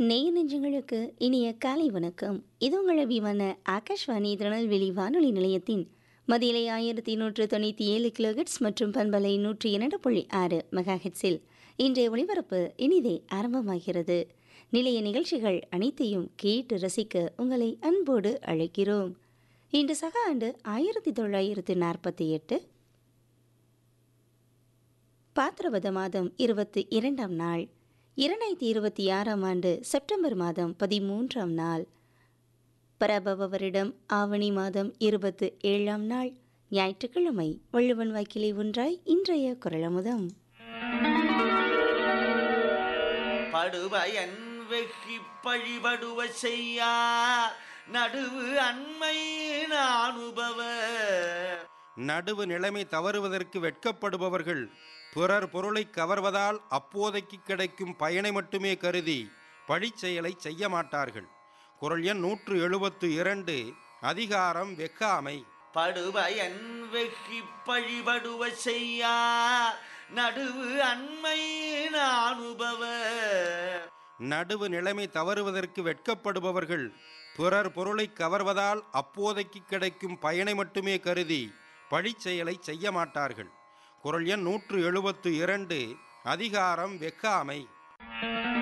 நேய நெஞ்சங்களுக்கு இனிய காலை வணக்கம் இது உங்கள் அபிமான ஆகாஷ்வாணி திருநெல்வேலி வானொலி நிலையத்தின் மதியலை ஆயிரத்தி நூற்று தொண்ணூற்றி ஏழு கிலோஹெட்ஸ் மற்றும் பண்பலை நூற்றி இரண்டு புள்ளி ஆறு மெகாஹெட்ஸில் இன்றைய ஒளிபரப்பு இனிதே ஆரம்பமாகிறது நிலைய நிகழ்ச்சிகள் அனைத்தையும் கேட்டு ரசிக்க உங்களை அன்போடு அழைக்கிறோம் இன்று சக ஆண்டு ஆயிரத்தி தொள்ளாயிரத்து நாற்பத்தி எட்டு பாத்திரபத மாதம் இருபத்தி இரண்டாம் நாள் இரண்டாயிரத்தி இருபத்தி ஆறாம் ஆண்டு செப்டம்பர் மாதம் பதிமூன்றாம் நாள் பரபவ வருடம் ஆவணி மாதம் இருபத்து ஏழாம் நாள் ஞாயிற்றுக்கிழமை வள்ளுவன் வாக்கிலே ஒன்றாய் இன்றைய குரலமுதம் படுபயன் வெற்றி பழிபடுவ செய்யா நடுவு அண்மை நானுபவ நடுவு நிலைமை தவறுவதற்கு வெட்கப்படுபவர்கள் பிறர் பொருளை கவர்வதால் அப்போதைக்கு கிடைக்கும் பயனை மட்டுமே கருதி பழிச் செயலை செய்ய மாட்டார்கள் குரல் எண் நூற்று எழுபத்து இரண்டு அதிகாரம் வெக்காமை படுபயன் வெற்றி பழிபடுவ செய்யா நடுவு அண்மை நானுபவ நடுவு நிலைமை தவறுவதற்கு வெட்கப்படுபவர்கள் பிறர் பொருளை கவர்வதால் அப்போதைக்கு கிடைக்கும் பயனை மட்டுமே கருதி பழிச் செயலை செய்ய மாட்டார்கள் குரல் எண் நூற்று எழுபத்து இரண்டு அதிகாரம் வெக்காமை